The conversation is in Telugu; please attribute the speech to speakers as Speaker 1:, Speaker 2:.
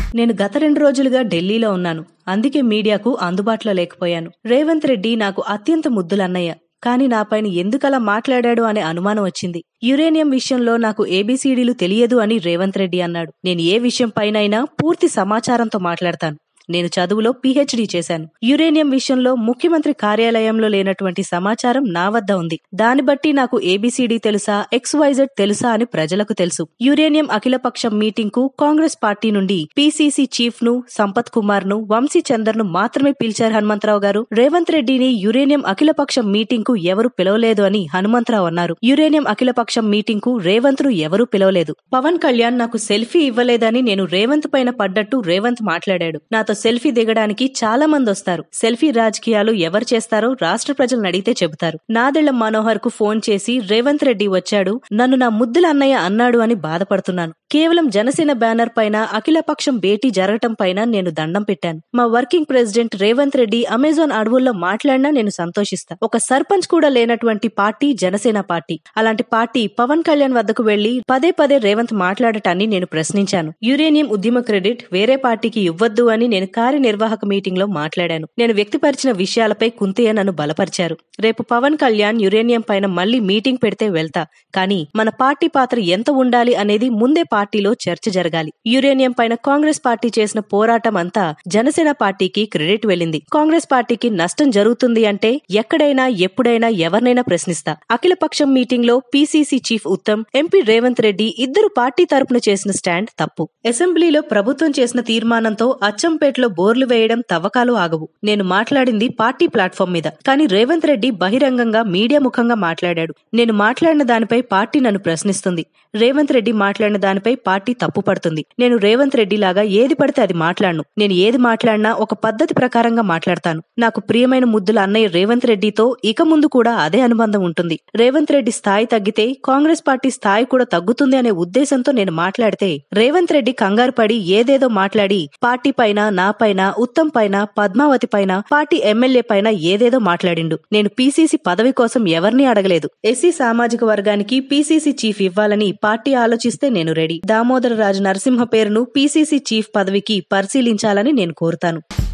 Speaker 1: నేను గత రెండు రోజులుగా ఢిల్లీలో ఉన్నాను అందుకే మీడియాకు అందుబాటులో లేకపోయాను రేవంత్ రెడ్డి నాకు అత్యంత ముద్దులన్నయ్య కానీ నాపైన ఎందుకలా మాట్లాడాడు అనే అనుమానం వచ్చింది యురేనియం విషయంలో నాకు ఏబీసీడీలు తెలియదు అని రేవంత్ రెడ్డి అన్నాడు నేను ఏ విషయం పైనైనా పూర్తి సమాచారంతో మాట్లాడతాను నేను చదువులో పీహెచ్డీ చేశాను యురేనియం విషయంలో ముఖ్యమంత్రి కార్యాలయంలో లేనటువంటి సమాచారం నా వద్ద ఉంది దాన్ని బట్టి నాకు ఏబీసీడీ తెలుసా ఎక్స్వైజెడ్ తెలుసా అని ప్రజలకు తెలుసు యురేనియం అఖిలపక్షం మీటింగ్ కు కాంగ్రెస్ పార్టీ నుండి పీసీసీ చీఫ్ ను సంపత్ కుమార్ ను వంశీ చందర్ ను మాత్రమే పిలిచారు హనుమంతరావు గారు రేవంత్ రెడ్డిని యురేనియం అఖిలపక్షం మీటింగ్ కు ఎవరు పిలవలేదు అని హనుమంతరావు అన్నారు యురేనియం అఖిలపక్షం మీటింగ్ కు రేవంత్ ను ఎవరూ పిలవలేదు పవన్ కళ్యాణ్ నాకు సెల్ఫీ ఇవ్వలేదని నేను రేవంత్ పైన పడ్డట్టు రేవంత్ మాట్లాడాడు నాతో సెల్ఫీ దిగడానికి చాలా మంది వస్తారు సెల్ఫీ రాజకీయాలు ఎవరు చేస్తారో రాష్ట్ర ప్రజలను అడిగితే చెబుతారు నాదెళ్ల మనోహర్ కు ఫోన్ చేసి రేవంత్ రెడ్డి వచ్చాడు నన్ను నా ముద్దుల అన్నయ్య అన్నాడు అని బాధపడుతున్నాను కేవలం జనసేన బ్యానర్ పైన అఖిలపక్షం భేటీ జరగటం పైన నేను దండం పెట్టాను మా working president Revanth Reddy Amazon అడవుల్లో మాట్లాడినా నేను సంతోషిస్తా ఒక సర్పంచ్ కూడా లేనటువంటి పార్టీ జనసేన పార్టీ అలాంటి పార్టీ పవన్ కళ్యాణ్ వద్దకు వెళ్లి పదే పదే రేవంత్ మాట్లాడటాన్ని నేను ప్రశ్నించాను యురేనియం ఉద్యమ క్రెడిట్ వేరే పార్టీకి ఇవ్వద్దు అని నేను కార్యనిర్వాహక మీటింగ్ లో మాట్లాడాను నేను వ్యక్తిపరిచిన విషయాలపై కుంతయ్య నన్ను బలపరిచారు రేపు పవన్ కళ్యాణ్ యురేనియం పైన మళ్లీ మీటింగ్ పెడితే వెళ్తా కానీ మన పార్టీ పాత్ర ఎంత ఉండాలి అనేది ముందే పార్టీలో చర్చ జరగాలి యురేనియం పైన కాంగ్రెస్ పార్టీ చేసిన పోరాటం అంతా జనసేన పార్టీకి క్రెడిట్ వెళ్ళింది కాంగ్రెస్ పార్టీకి నష్టం జరుగుతుంది అంటే ఎక్కడైనా ఎప్పుడైనా ఎవరినైనా ప్రశ్నిస్తా అఖిలపక్షం మీటింగ్ లో PCC chief Uttam MP Revanth Reddy ఇద్దరు పార్టీ తరపున చేసిన స్టాండ్ తప్పు అసెంబ్లీలో ప్రభుత్వం చేసిన తీర్మానంతో అచ్చంపేటలో బోర్లు వేయడం తవ్వకాలు ఆగవు నేను మాట్లాడింది పార్టీ ప్లాట్ఫామ్ మీద కానీ రేవంత్ రెడ్డి బహిరంగంగా మీడియా ముఖంగా మాట్లాడాడు నేను మాట్లాడిన దానిపై పార్టీ నన్ను ప్రశ్నిస్తుంది రేవంత్ రెడ్డి మాట్లాడిన దానిపై పార్టీ తప్పు పడుతుంది నేను రేవంత్ రెడ్డి లాగా ఏది పడితే అది మాట్లాడను నేను ఏది మాట్లాడినా ఒక పద్ధతి ప్రకారంగా మాట్లాడతాను నాకు ప్రియమైన ముద్దుల అన్నయ్య రేవంత్ రెడ్డితో ఇక ముందు కూడా అదే అనుబంధం ఉంటుంది రేవంత్ రెడ్డి స్థాయి తగ్గితే కాంగ్రెస్ పార్టీ స్థాయి కూడా తగ్గుతుంది అనే ఉద్దేశంతో నేను మాట్లాడితే రేవంత్ రెడ్డి కంగారు పడి ఏదేదో మాట్లాడి పార్టీ పైన నా పైన ఉత్తమ్ పైన పద్మావతి పైన పార్టీ ఎమ్మెల్యే పైన ఏదేదో మాట్లాడిండు నేను పీసీసీ పదవి కోసం ఎవరిని అడగలేదు ఎస్సీ సామాజిక వర్గానికి పీసీసీ చీఫ్ ఇవ్వాలని పార్టీ ఆలోచిస్తే నేను రెడీ దామోదర రాజు నరసింహ పేరును పీసీసీ చీఫ్ పదవికి పరిశీలించాలని నేను కోరుతాను